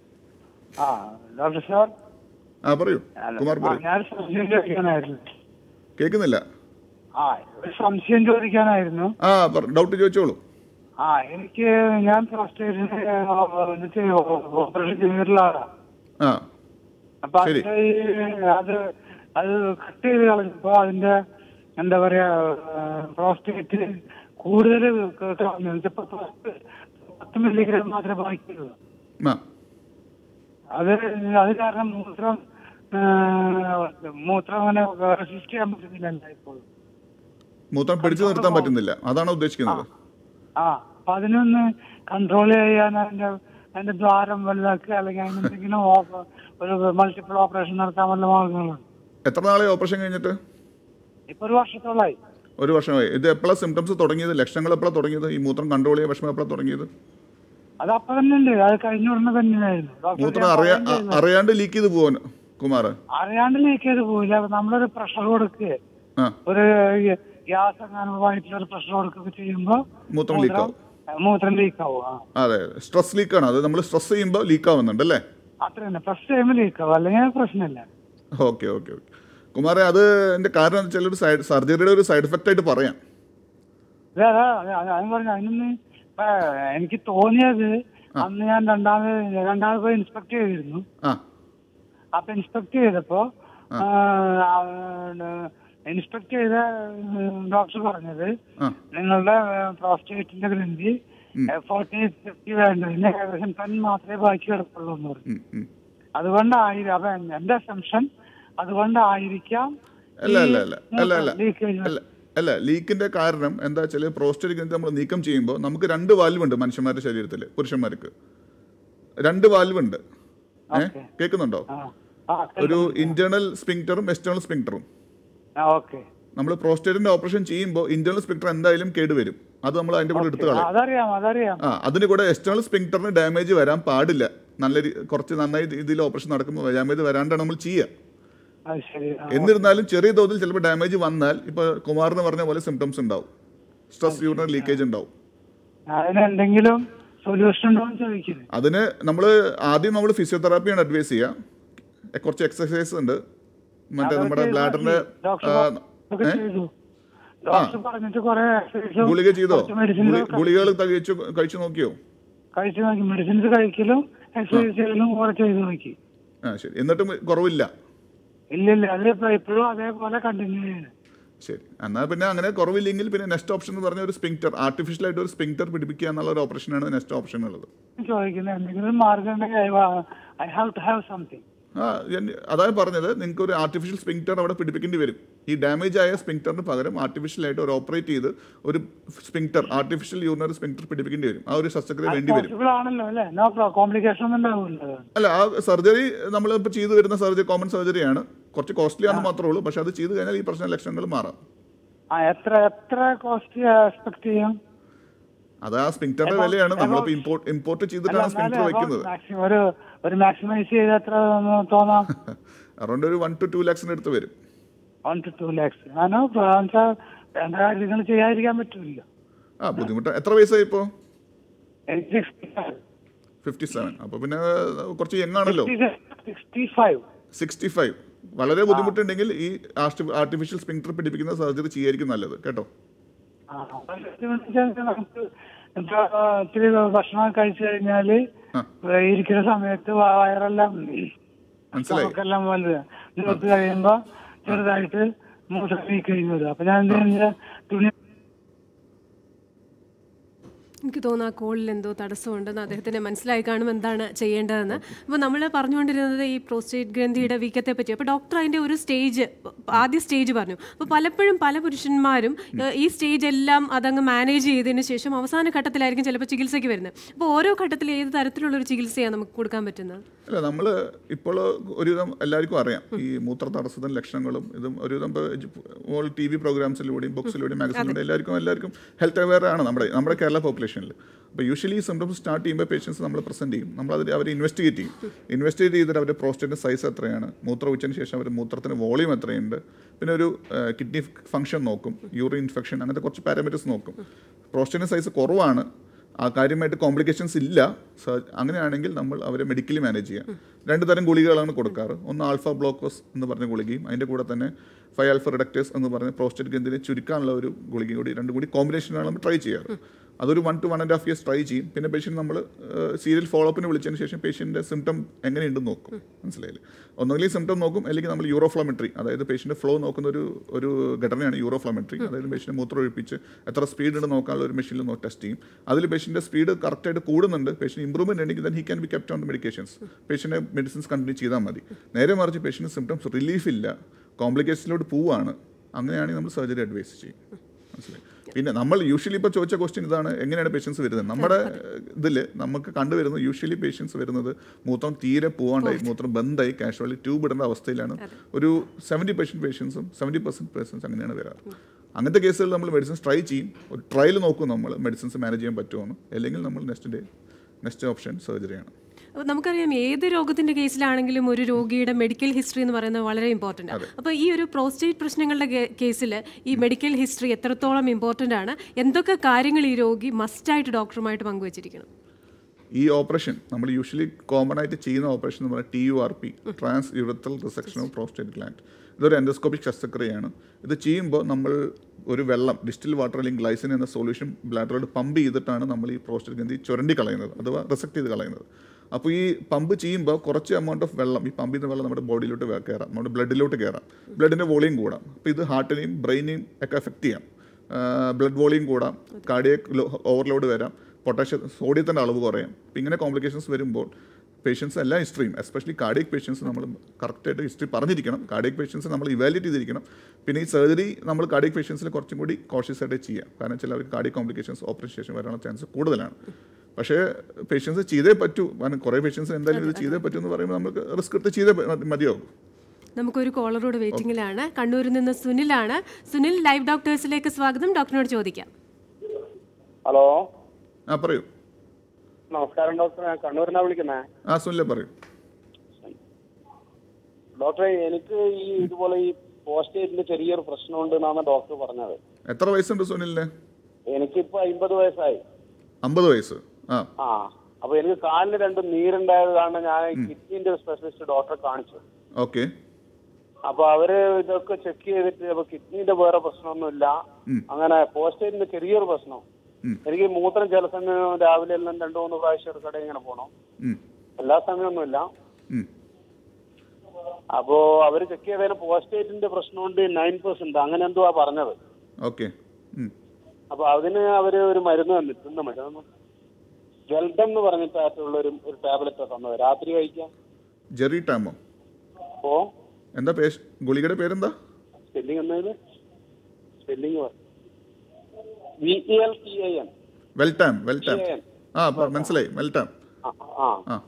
ആ ഡോക്ടർ സാർ ആ പറയൂ കുമാർ ആ, പറയൂ ഞാൻ സംശയം ചോദിക്കാനായിരുന്നു കേൾക്കുന്നില്ല ആ ഒരു സംശയം ചോദിക്കാനായിരുന്നു ആ ഡൗട്ട് ചോദിച്ചോളൂ ആ എനിക്ക് ഞാൻ പ്രോസ്റ്റേറ്റിന് എന്നിട്ട് ഓപ്പറേഷൻ ചെയ്തിട്ടുള്ള ആളാ ആ അപ്പൊ ശരി. അതിന്റെ ഈ അത് അത് കട്ട് ചെയ്ത് കളഞ്ഞപ്പോ അതിന്റെ എന്താ പറയാ പ്രോസ്റ്റേറ്റ് കൂടുതൽ ഇതിപ്പോ പത്ത് പത്ത് മില്ലിഗ്രാം മാത്രമേ ബാക്കിയുള്ളൂ ആ അത് അത് കാരണം മൂത്രം ആ, മൂത്രം അങ്ങനെ റെസിസ്റ്റ് ചെയ്യാൻ പറ്റുന്നില്ല ഇപ്പോൾ മൂത്രം പിടിച്ചു നിർത്താൻ പറ്റുന്നില്ല അതാണോ ഉദ്ദേശിക്കുന്നത് ആ അപ്പൊ അതിനൊന്ന് കൺട്രോൾ ചെയ്യാൻ അതിന്റെ അതിന്റെ ദ്വാരം വലുതാക്കുക അല്ലെങ്കിൽ അതിനെന്തെങ്കിലും ഓപ്പ- ഒരു മൾട്ടിപ്പിൾ ഓപ്പറേഷൻ നടത്താൻ വല്ല മാർഗങ്ങളുണ്ട് എത്ര നാളെ ഓപ്പറേഷൻ കഴിഞ്ഞിട്ട് ഇപ്പൊ ഒരു വർഷത്തോളായി ഒരു വർഷമായി ഇത് എപ്പോഴാണ് സിംറ്റംസ് തുടങ്ങിയത് ലക്ഷണങ്ങൾ എപ്പോഴാണ് തുടങ്ങിയത് ഈ മൂത്രം കൺട്രോൾ ചെയ്യാൻ വിഷമം എപ്പോഴാണ് തുടങ്ങിയത് അത് അപ്പൊ തന്നെ ഉണ്ട് അത് കഴിഞ്ഞ ഉടനെ തന്നെയായിരുന്നു ഡോക്ടർ മൂത്രം ഞാൻ അറിയാ പറയുകയും ചെയ്തു. അ- അറിയാണ്ട് ലീക്ക് ചെയ്ത് പോവാൻ കുമാർ അറിയാണ്ട് ലീക്ക് ചെയ്ത് പോയില്ല അപ്പൊ നമ്മളൊരു പ്രഷർ കൊടുക്കുക ആ ഒരു ഗ്യാസ് അങ്ങനെ വയറ്റിലൊരു പ്രഷർ കൊടുക്കുകയൊക്കെ ചെയ്യുമ്പോ മൂത്രം ലീക്ക് ആവും മൂത്രം ലീക്ക് ആവും ആ അതെ സ്ട്രെസ് ലീക്കാണ് അത് നമ്മൾ സ്ട്രെസ് ചെയ്യുമ്പോൾ ലീക്ക് ആവുന്നുണ്ട് അല്ലേ അത്ര തന്നെ ഫസ്റ്റ് ടൈമിൽ ലീക്ക് ആവും അല്ലെങ്കിൽ പ്രശ്നമില്ല ഓക്കെ ഓക്കെ ഓക്കെ കുമാറെ അത് എൻ്റെ കാരണം എന്ന് വെച്ചാൽ ഒരു സൈഡ് സർജറിയുടെ ഒരു സൈഡ് എഫക്റ്റ് ആയിട്ട് പറയാം അതെ അതെ അതെ അതെ അത് പറഞ്ഞു അതിനൊന്ന് ഇപ്പൊ എനിക്ക് തോന്നിയത് അന്ന് ഞാൻ രണ്ടാമത് രണ്ടാമത് പോയി ഇൻസ്പെക്ട് ചെയ്തിരുന്നു ആ അപ്പൊ ഇൻസ്പെക്ട് ചെയ്തപ്പോ ഇൻസ്പെക്ട് ചെയ്ത ഡോക്ടർ പറഞ്ഞത് ആ നിങ്ങളുടെ പ്രോസ്റ്റേറ്റിന്റെ ഗ്രന്ഥി ഫോർട്ടി ഫിഫ്റ്റി വേണ്ടതിന് ഏകദേശം ടെൻ മാത്രമേ ബാക്കി കിടക്കുള്ളൂ എന്ന് പറഞ്ഞു ഉം, ഉം. അതുകൊണ്ടായിരിക്കും അപ്പൊ എന്റെ അസംഷൻ അതുകൊണ്ടായിരിക്കാം അല്ല അല്ല അല്ല അല്ല അല്ല ലീക്കേജ് അല്ല അല്ല ലീക്കിന്റെ കാരണം എന്താ വെച്ചാൽ പ്രോസ്റ്റേറ്റ് ഗ്രന്ഥി നമ്മൾ നീക്കം ചെയ്യുമ്പോൾ നമുക്ക് രണ്ട് വാൽവ് ഉണ്ട് മനുഷ്യന്മാരുടെ ശരീരത്തിൽ പുരുഷന്മാർക്ക് രണ്ട് വാൽവ് ഉണ്ട് ഏഹ് കേൾക്കുന്നുണ്ടോ ആ ആ ഒരു ഇന്റേണൽ സ്പിങ്ക്ടറും എക്സ്റ്റേണൽ സ്പിങ്ക്ടറും ആ ഓക്കെ നമ്മൾ പ്രോസ്റ്റേറ്റിന്റെ ഓപ്പറേഷൻ ചെയ്യുമ്പോൾ ഇന്റേണൽ സ്പിക്ടർ എന്തായാലും കേടുവരും അത് നമ്മൾ അതിന്റെ കൂടെ എടുത്ത് കളയും അതറിയാം അതറിയാം ആ അതിന് കൂടെ എക്സ്റ്റേണൽ സ്പിങ്ടറിന് ഡാമേജ് വരാൻ പാടില്ല നല്ല രീ- കുറച്ച് നന്നായി രീതിയിൽ ഓപ്പറേഷൻ നടക്കുമ്പോൾ ഡാമേജ് വരാണ്ടാണ് നമ്മൾ ചെയ്യുക അത് ശരി ആ. എന്നിരുന്നാലും ചെറിയ തോതിൽ ചിലപ്പോൾ ഡാമേജ് വന്നാൽ ഇപ്പൊ കുമാർ എന്ന് പറഞ്ഞ പോലെ സിംറ്റംസ് ഉണ്ടാവും സ്ട്രെസ് യൂറിനറി ലീക്കേജ് ഉണ്ടാവും അതിന് എന്തെങ്കിലും സൊല്യൂഷൻ ഉണ്ടോ എന്ന് ചോദിക്കുന്നത് അതിന് നമ്മൾ ആദ്യം നമ്മൾ ഫിസിയോതെറാപ്പിയാണ് അഡ്വൈസ് ചെയ്യുക കുറച്ച് എക്സസൈസ് ഉണ്ട് മറ്റേ നമ്മുടെ ബ്ലാഡറിന്റെ ഡോക്ടർ ഒക്കെ ചെയ്തു ഡോക്ടർ പറഞ്ഞിട്ട് കുറെ exercise ഉം ഗുളിക ചെയ്തോ കുറച്ച് medicine ഗുളി- ഒക്കെ ഗുളികകൾ കഴിച്ചു കഴിച്ചു നോക്കിയോ കഴിച്ചു നോക്കി മെഡിസിൻസ് കഴിക്കലും എക്സസൈസ് ചെയ്യലും കുറെ ചെയ്ത് നോക്കി ആ ശരി എന്നിട്ടും കുറവില്ല ഇല്ല ഇല്ല അത് ഇപ്പൊ ഇപ്പോഴും അതേപോലെ കണ്ടിന്യൂ ചെയ്യുന്നു ശരി എന്നാൽ പിന്നെ അങ്ങനെ കുറവില്ലെങ്കിൽ പിന്നെ നെക്സ്റ്റ് ഓപ്ഷൻ എന്ന് പറഞ്ഞ ഒരു സ്പിങ്ടർ ആർട്ടിഫിഷ്യൽ ആയിട്ട് ഒരു സ്പിങ്ടർ പിടിപ്പിക്കുക എന്നുള്ള ഒരു ഓപ്പറേഷനാണ് നെക്സ്റ്റ് ഓപ്ഷൻ ഉള്ളത് ചോദിക്കുന്നത് എന്തെങ്കിലും മാർഗം ഉണ്ടെങ്കിൽ I have to have something ആ ഞാൻ- അതാണ് പറഞ്ഞത് നിങ്ങൾക്ക് ഒരു ആർട്ടിഫിഷ്യൽ സ്പിങ്ടർ അവിടെ പിടിപ്പിക്കേണ്ടി വരും ഈ ഡാമേജ് ആയ സ്പിങ്ടറിന് പകരം ആർട്ടിഫിഷ്യൽ ആയിട്ട് ഒരു ഓപ്പറേറ്റ് ചെയ്ത് ഒരു സ്പിങ്ടർ ആർട്ടിഫിഷ്യൽ യൂറിനറി സ്പിങ്ടർ പിടിപ്പിക്കേണ്ടി വരും ആ ഒരു ശസ്ത്രക്രിയ വേണ്ടി വരും പോസിബിൾ ആണല്ലോ അല്ലേ നോ കോംപ്ലിക്കേഷൻ ഒന്നും ഉണ്ടാവില്ല അല്ല ആ സർജറി നമ്മൾ ഇപ്പോൾ ചെയ്തു വരുന്ന സർജറി കോമൺ സർജറിയാണ് കുറച്ച് കോസ്റ്റ്ലി ആണെന്ന് മാത്രമേ ഉള്ളൂ പക്ഷെ അത് ചെയ്ത് കഴിഞ്ഞാൽ ഈ പ്രശ്ന ലക്ഷണങ്ങൾ മാറാം ആ എത്ര എത്ര കോസ്റ്റ് എക്സ്പെക്ട് ചെയ്യാം അത് ആ സ്പിങ്ടറിന്റെ വിലയാണ് നമ്മളിപ്പോൾ ഇമ്പോർട്ട് ഇമ്പോർട്ട് ചെയ്തിട്ടാണ് സ്പിങ്ടർ വെക്കുന്നത് മാക്സിമം ഒരു ഒരു മാക്സിമൈസ് ചെയ്ത് എത്ര എന്ന് തോന്നാം അറൗണ്ട് ഒരു വൺ ടു ടു ലാക്സിന് അടുത്ത് വരും വൺ ടു ടു ലാക്സ് ആണോ വെച്ചാൽ വേണ്ട കാര്യങ്ങൾ ചെയ്യാതിരിക്കാൻ പറ്റില്ല ആ ബുദ്ധിമുട്ട് എത്ര വയസ്സായി ഇപ്പോൾ എനിക്ക് ഫിഫ്റ്റി സെവൻ അപ്പോൾ പിന്നെ കുറച്ച് യങ് ആണല്ലോ സിക്സ്റ്റി ഫൈവ് സിക്സ്റ്റി ഫൈവ് വളരെ ബുദ്ധിമുട്ടുണ്ടെങ്കിൽ ഈ ആർട്ടിഫിഷ്യൽ സ്പിങ്ടർ പിടിപ്പിക്കുന്ന സർജറി ചെയ്യായിരിക്കും നല്ലത് കേട്ടോ നമുക്ക് ഇപ്പൊ ഇത്തിരി ഭക്ഷണം കഴിച്ചു കഴിഞ്ഞാല് ആ. ഇരിക്കുന്ന സമയത്ത് വ- വയറെല്ലാം മനസ്സിലായി എല്ലാം വലുത് നിർത്ത് കഴിയുമ്പോ ചെറുതായിട്ട് മൂത്രം ലീക്കേജ് വരും അപ്പൊ ഞാൻ എന്ത് ചെയ്യുന്നത് തുണി എനിക്ക് തോന്നുന്നു ആ കോളിൽ എന്തോ തടസ്സമുണ്ടെന്ന് അദ്ദേഹത്തിന് മനസ്സിലായി കാണും എന്താണ് ചെയ്യേണ്ടതെന്ന് അപ്പോൾ നമ്മൾ പറഞ്ഞുകൊണ്ടിരുന്നത് ഈ പ്രോസ്റ്റേറ്റ് ഗ്രന്ഥിയുടെ വീക്കത്തെ പറ്റി അപ്പോൾ ഡോക്ടർ അതിൻ്റെ ഒരു സ്റ്റേജ് ആദ്യ സ്റ്റേജ് പറഞ്ഞു അപ്പോൾ പലപ്പോഴും പല പുരുഷന്മാരും ഏഹ്, ഈ സ്റ്റേജ് എല്ലാം അതങ്ങ് മാനേജ് ചെയ്തതിന് ശേഷം അവസാന ഘട്ടത്തിലായിരിക്കും ചിലപ്പോൾ ചികിത്സയ്ക്ക് വരുന്നത് അപ്പോൾ ഓരോ ഘട്ടത്തിൽ ഏത് തരത്തിലുള്ള ഒരു ചികിത്സയാണ് നമുക്ക് കൊടുക്കാൻ പറ്റുന്നത് അല്ല നമ്മൾ ഇപ്പോൾ ഒരുവിധം എല്ലാവർക്കും അറിയാം ഈ മൂത്ര തടസ്സത്തിന് ലക്ഷണങ്ങളും ഇതും ഒരുവിധം ഇപ്പോൾ ടി വി പ്രോഗ്രാംസിലൂടെയും ബുക്സിലൂടെയും മാഗസിനിലൂടെയും എല്ലാവർക്കും എല്ലാവർക്കും ഹെൽത്ത് അവെയർ ആണ് നമ്മുടെ നമ്മുടെ കേരള പോപ്പുലേഷനിൽ അപ്പോൾ യൂഷ്വലി ഈ സിംറ്റംസ് സ്റ്റാർട്ട് ചെയ്യുമ്പോൾ പേഷ്യൻസ് നമ്മൾ പ്രസൻറ്റ് ചെയ്യും നമ്മൾ അതിൽ അവർ ഇൻവെസ്റ്റിഗേറ്റ് ചെയ്യും ഇൻവെസ്റ്റിഗേറ്റ് ചെയ്തിട്ട് അവരുടെ പ്രോസ്റ്റേറ്റിൻ്റെ സൈസ് എത്രയാണ് മൂത്രം ഒഴിച്ചതിന് ശേഷം അവരുടെ മൂത്രത്തിന് വോളിയം എത്രയുണ്ട് പിന്നെ ഒരു കിഡ്നി ഫംഗ്ഷൻ നോക്കും യൂറിൻ ഇൻഫെക്ഷൻ അങ്ങനത്തെ കുറച്ച് പാരാമീറ്റേഴ്സ് നോക്കും പ്രോസ്റ്റേറ്റിൻ്റെ സൈസ് കുറവാണ് ആ കാര്യമായിട്ട് കോംപ്ലിക്കേഷൻസ് ഇല്ല സ- അങ്ങനെയാണെങ്കിൽ നമ്മൾ അവരെ മെഡിക്കലി മാനേജ് ചെയ്യാം രണ്ട് തരം ഗുളികകളാണ് കൊടുക്കാറ് ഒന്ന് ആൽഫ ബ്ലോക്കോസ് എന്ന് പറഞ്ഞ ഗുളികയും അതിൻ്റെ കൂടെ തന്നെ ഫൈവ് ആൽഫ റിഡക്റ്റേഴ്സ് എന്ന് പറഞ്ഞ പ്രോസ്റ്റേറ്റ് ഗ്രന്ഥിനെ ചുരുക്കാനുള്ള ഒരു ഗുളികയും കൂടി രണ്ടും കൂടി കോമ്പിനേഷനാണ് നമ്മൾ ട്രൈ ചെയ്യാറ് അതൊരു one two one and half years try ചെയ്യും പിന്നെ പേഷ്യൻ്റ് നമ്മൾ സീരിയൽ ഫോളോ അപ്പിന് വിളിച്ചതിന് ശേഷം പേഷ്യൻ്റെ സിംറ്റം എങ്ങനെയുണ്ടെന്ന് നോക്കും മനസ്സിലായില്ലേ ഒന്നുകിൽ സിംറ്റം നോക്കും അല്ലെങ്കിൽ നമ്മൾ യൂറോഫ്ലമെട്രി അതായത് പേഷ്യൻ്റെ ഫ്ലോ നോക്കുന്ന ഒരു ഒരു ഘടനയാണ് യൂറോഫ്ലമെട്രി അതായത് പേഷ്യൻ്റെ മൂത്രം ഒഴിപ്പിച്ച് എത്ര സ്പീഡ് ഉണ്ട് നോക്കാനുള്ള ഒരു മെഷീനിൽ ടെസ്റ്റ് ചെയ്യും അതിൽ പേഷ്യൻ്റെ സ്പീഡ് കറക്റ്റായിട്ട് കൂടുന്നുണ്ട് പേഷ്യൻ ഇമ്പ്രൂവ്മെൻറ്റ് ഉണ്ടെങ്കിൽ then he can be kept on the medications പേഷ്യൻ്റെ മെഡിസിൻസ് കണ്ടിന്യൂ ചെയ്താൽ മതി നേരെ മറിച്ച് പേഷ്യൻ്റെ സിംറ്റംസ് റിലീഫ് ഇല്ല കോംപ്ലിക്കേഷനിലോട്ട് പോവാണ് അങ്ങനെയാണെങ്കിൽ നമ്മൾ സർജറി അഡ്വൈസ് ചെയ്യും മനസ്സിലായി പിന്നെ നമ്മൾ യൂഷ്വലി ഇപ്പോൾ ചോദിച്ച ക്വസ്റ്റ്യൻ ഇതാണ് എങ്ങനെയാണ് പേഷ്യൻസ് വരുന്നത് നമ്മുടെ ഇതിൽ നമുക്ക് കണ്ടുവരുന്നത് യൂഷ്വലി പേഷ്യൻസ് വരുന്നത് മൂത്രം തീരെ പോവാണ്ടായി മൂത്രം ബന്ധായി കാഷ്വാലി ട്യൂബ് ഇടേണ്ട അവസ്ഥയിലാണ് ഒരു സെവൻറ്റി പെർസെൻറ്റ് പേഷ്യൻസും സെവൻറ്റി പെർസെൻറ്റ് പേഴ്സൺസ് അങ്ങനെയാണ് വരാറ് അങ്ങനത്തെ കേസുകൾ നമ്മൾ മെഡിസിൻസ് ട്രൈ ചെയ്യും ഒരു ട്രയൽ നോക്കും നമ്മൾ മെഡിസിൻസ് മാനേജ് ചെയ്യാൻ പറ്റുമോ അല്ലെങ്കിൽ നമ്മൾ നെക്സ്റ്റ് ഡേ നെക്സ്റ്റ് ഓപ്ഷൻ സർജറിയാണ് അപ്പോൾ നമുക്കറിയാം ഏത് രോഗത്തിന്റെ കേസിലാണെങ്കിലും ഒരു രോഗിയുടെ മെഡിക്കൽ ഹിസ്റ്ററി എന്ന് പറയുന്നത് വളരെ ഇമ്പോർട്ടൻ്റ് ആണ് അപ്പോൾ ഈ ഒരു പ്രോസ്റ്റേറ്റ് പ്രശ്നങ്ങളുടെ കേസിൽ ഈ മെഡിക്കൽ ഹിസ്റ്ററി എത്രത്തോളം ഇമ്പോർട്ടൻ്റ് ആണ് എന്തൊക്കെ കാര്യങ്ങൾ ഈ രോഗി മസ്റ്റായിട്ട് ഡോക്ടറുമായിട്ട് പങ്കുവച്ചിരിക്കണം ഈ ഓപ്പറേഷൻ നമ്മൾ യൂഷ്വലി കോമൺ ആയിട്ട് ചെയ്യുന്ന ഓപ്പറേഷൻ എന്ന് പറയുന്നത് T U R P trans urethral resection of prostate gland ഇതൊരു എൻഡോസ്കോപ്പിക് ശസ്ത്രക്രിയയാണ് ഇത് ചെയ്യുമ്പോൾ നമ്മൾ ഒരു വെള്ളം ഡിസ്റ്റിൽ വാട്ടർ അല്ലെങ്കിൽ ഗ്ലൈസിൻ എന്ന സൊല്യൂഷൻ ബ്ലാഡറോട് പമ്പ് ചെയ്തിട്ടാണ് നമ്മൾ ഈ പ്രോസ്റ്റേറ്റ് ഗ്രന്ഥി ചുരണ്ടി കളയുന്നത് അഥവാ റിസെക്ട് ചെയ്ത് കളയുന്നത് അപ്പോൾ ഈ പമ്പ് ചെയ്യുമ്പോൾ കുറച്ച് എമൗണ്ട് ഓഫ് വെള്ളം ഈ പമ്പ് ചെയ്യുന്ന വെള്ളം നമ്മുടെ ബോഡിയിലോട്ട് വേ- കയറാം നമ്മുടെ ബ്ലഡിലോട്ട് കയറാം ബ്ലഡിൻ്റെ വോളിയം കൂടാം അപ്പോൾ ഇത് ഹാർട്ടിനെയും ബ്രെയിനെയും ഒക്കെ എഫക്റ്റ് ചെയ്യാം ബ്ലഡ് വോളിയം കൂടാം കാർഡിയക് ഓവർലോഡ് വരാം പൊട്ടാഷ്യം സോഡിയത്തിൻ്റെ അളവ് കുറയാം അപ്പോൾ ഇങ്ങനെ കോംപ്ലിക്കേഷൻസ് വരുമ്പോൾ പേഷ്യൻസ് എല്ലാ ഹിസ്റ്ററിയും എസ്പെഷ്യലി കാർഡിയക് പേഷ്യൻസ് നമ്മൾ കറക്റ്റായിട്ട് ഹിസ്റ്ററി പറഞ്ഞിരിക്കണം കാർഡിയക് പേഷ്യൻസ് നമ്മൾ ഇവാലുവേറ്റ് ചെയ്തിരിക്കണം പിന്നെ ഈ സർജറി നമ്മൾ കാർഡിയക് പേഷ്യൻസിൽ കുറച്ചും കൂടി കോഷ്യസ് ആയിട്ട് ചെയ്യാം കാരണം ചിലവർക്ക് കാർഡിയക് കോംപ്ലിക്കേഷൻസ് ഓപ്പറേഷൻ ശേഷം വരാനുള്ള ചാൻസ് കൂടുതലാണ് പക്ഷേ പേഷ്യൻസ് ചെയ്തേ പറ്റൂ കാരണം കുറേ പേഷ്യൻസ് എന്തായാലും ഇത് ചെയ്തേ പറ്റൂ എന്ന് പറയുമ്പോൾ നമുക്ക് റിസ്ക് എടുത്ത് ചെയ്തേ പ- മതിയാവും നമുക്കൊരു കോളറോട് വെയിറ്റിംഗിലാണ് കണ്ണൂരിൽ നിന്ന് സുനിലാണ് സുനിൽ ലൈവ് ഡോക്ടേഴ്സിലേക്ക് സ്വാഗതം ഡോക്ടറിനോട് ചോദിക്കാം ഹലോ ആ പറയൂ നമസ്കാരം ഡോക്ടർ ഞാൻ കണ്ണൂരിനാ വിളിക്കുന്നേ ആ സുനിലെ പറയൂ ഡോക്ടറെ എനിക്ക് ഈ ഇതുപോലെ ഈ പോസ്റ്റേറ്റിന്റെ ചെറിയൊരു പ്രശ്നമുണ്ട് എന്നാണ് ഡോക്ടർ പറഞ്ഞത് എത്ര വയസ്സുണ്ട് സുനിലിന് എനിക്കിപ്പോ അമ്പത് വയസ്സായി അമ്പത് വയസ്സ് ആ ആ അപ്പൊ എനിക്ക് കാലിന് രണ്ട് നീരുണ്ടായത് കാരണം ഞാൻ കിഡ്നിന്റെ സ്പെഷ്യലിസ്റ്റ് ഡോക്ടറെ കാണിച്ചു ഓക്കെ അപ്പൊ അവര് ഇതൊക്കെ ചെക്ക് ചെയ്തിട്ട് അപ്പൊ കിഡ്നിന്റെ വേറെ പ്രശ്നമൊന്നുമില്ല അങ്ങനെ പോസ്റ്റേറ്റിന്റെ ചെറിയൊരു പ്രശ്നം എനിക്ക് മൂത്രം ചില സമയം രാവിലെ എല്ലാം രണ്ടു മൂന്ന് പ്രാവശ്യം എടുക്കടെ ഇങ്ങനെ പോണം എല്ലാ സമയമൊന്നുമില്ല അപ്പോ അവര് ചെക്ക് ചെയ്തതിന് പോസ്റ്റേറ്റിന്റെ പ്രശ്നമുണ്ട് നയൻ പെർസെന്റ് അങ്ങനെ എന്തുവാ പറഞ്ഞത് ഓക്കെ അപ്പൊ അതിന് അവര് ഒരു മരുന്ന് തന്നിട്ടുണ്ട് മരുന്ന് ജൽഡം എന്ന് പറഞ്ഞിട്ടുള്ള ഒരു ഒരു ടാബ്ലറ്റ് തന്നത് രാത്രി കഴിക്കാം ജെറി ടാമോ അപ്പോ എന്താ പേശ് ഗുളികയുടെ പേരെന്താ സ്പെല്ലിംഗ് എന്നതിന് spelling V E L T A N Veltam Veltam TAM. ആ പ- മനസ്സിലായി വെൽടാം ആ ആ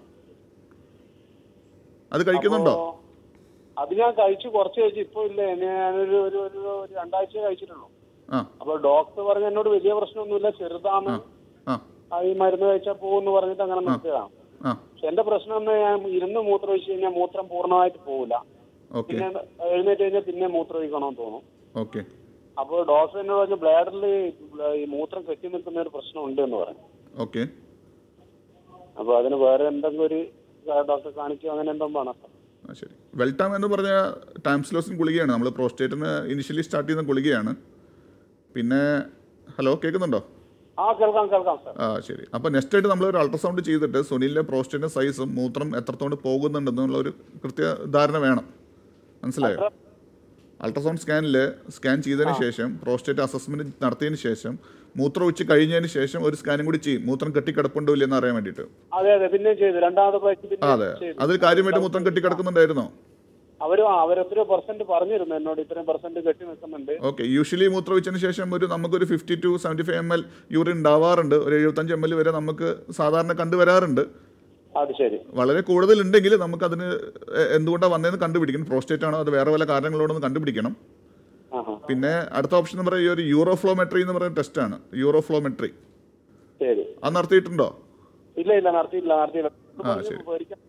അത് കഴിക്കുന്നുണ്ടോ അപ്പോ അത് ഞാൻ കഴിച്ചു കുറച്ച് കഴിച്ചു ഇപ്പൊ ഇല്ല ഞാനൊരു ഒരു ഒരു ഒരു രണ്ടാഴ്ച കഴിച്ചിട്ടുള്ളൂ ആ അപ്പൊ ഡോക്ടർ പറഞ്ഞ എന്നോട് വലിയ പ്രശ്നമൊന്നുമില്ല ചെറുതാണ് ആ ആ, ഈ മരുന്ന് കഴിച്ചാൽ പോകുമെന്ന് പറഞ്ഞിട്ട് അങ്ങനെ നിർത്തിയതാണ് ആ പക്ഷെ എന്റെ പ്രശ്നം എന്ന് ഞാൻ ഇരുന്ന് മൂത്രം ഒഴിച്ച് കഴിഞ്ഞാൽ മൂത്രം പൂർണ്ണമായിട്ട് പോകില്ല ഓക്കെ പിന്നെ എഴുന്നേറ്റ് കഴിഞ്ഞാൽ പിന്നെ മൂത്രം ഒഴിക്കണമെന്ന് തോന്നും ഓക്കെ അപ്പോൾ ഡോക്ടർ എന്നോട് പറഞ്ഞു ബ്ലാഡറിൽ ഈ മൂത്രം കെട്ടി നിൽക്കുന്ന ഒരു പ്രശ്നം ഉണ്ട് എന്ന് പറഞ്ഞു ഓക്കെ അപ്പൊ അതിന് വേറെ എന്തെങ്കിലും ഒരു ഡോക്ടറെ കാണിക്കുക അങ്ങനെ എന്തോ വേണം ആ ശരി വെൽടാം എന്ന് പറഞ്ഞ ടാംസ്ലോസിൻ ഗുളികയാണ് നമ്മൾ പ്രോസ്റ്റേറ്റിന് ഇനിഷ്യലി സ്റ്റാർട്ട് ചെയ്യുന്ന ഗുളികയാണ് പിന്നെ ഹലോ കേൾക്കുന്നുണ്ടോ ആ കേൾക്കാം കേൾക്കാം സാർ ആ ശരി അപ്പോൾ നെക്സ്റ്റ് ആയിട്ട് നമ്മൾ ഒരു അൾട്രാസൗണ്ട് ചെയ്തിട്ട് സുനിലിൻ്റെ പ്രോസ്റ്റേറ്റിൻ്റെ സൈസും മൂത്രം എത്രത്തോണ്ട് പോകുന്നുണ്ടെന്നുള്ള ഒരു കൃത്യ ധാരണ വേണം മനസ്സിലായോ അൾട്രാസൗണ്ട് സ്കാനിൽ സ്കാൻ ചെയ്തതിന് ശേഷം പ്രോസ്റ്റേറ്റ് അസസ്മെന്റ് നടത്തിയതിന് ശേഷം മൂത്രം ഒഴിച്ച് കഴിഞ്ഞതിന് ശേഷം ഒരു സ്കാനും കൂടി ചെയ്യും മൂത്രം കെട്ടിക്കിടപ്പുണ്ടോ ഇല്ലെന്ന് അറിയാൻ വേണ്ടിയിട്ട് അതെ അതെ പിന്നെ ചെയ്തു രണ്ടാമത്തെ പ്രാവശ്യം ആ, അതെ പിന്നെ ചെയ്തു അതിൽ കാര്യമായിട്ട് മൂത്രം കെട്ടിക്കിടക്കുന്നുണ്ടായിരുന്നോ അവരും ആ, അവരെത്രയോ പെർസെന്റ് പറഞ്ഞിരുന്നു എന്നോട് ഇത്രയും പെർസെന്റ് കെട്ടി നിൽക്കുന്നുണ്ട് ഓക്കെ യൂഷ്വലി മൂത്രം ഒഴിച്ചതിന് ശേഷം ഒരു നമുക്കൊരു fifty to seventy five M L urine ഉണ്ടാവാറുണ്ട് ഒരു എഴുപത്തഞ്ച് എം എൽ വരെ നമുക്ക് സാധാരണ കണ്ടുവരാറുണ്ട് അത് ശരി വളരെ കൂടുതലുണ്ടെങ്കിൽ നമുക്ക് അതിന് എന്തുകൊണ്ടാണ് വന്നതെന്ന് കണ്ടുപിടിക്കണം പ്രോസ്റ്റേറ്റ് ആണോ അത് വേറെ വല്ല കാരണങ്ങളോടൊന്ന് കണ്ടുപിടിക്കണം ആഹാ പിന്നെ അടുത്ത ഓപ്ഷൻ എന്ന് പറയുക ഈ ഒരു യൂറോഫ്ലോമെട്രി എന്ന് പറയുന്ന ടെസ്റ്റാണ് യൂറോഫ്ലോമെട്രി ശരി അത് നടത്തിയിട്ടുണ്ടോ ഇല്ല ഇല്ല നടത്തിയില്ല നടത്തിയില്ല ആ, ശരി. പേടിക്കാൻ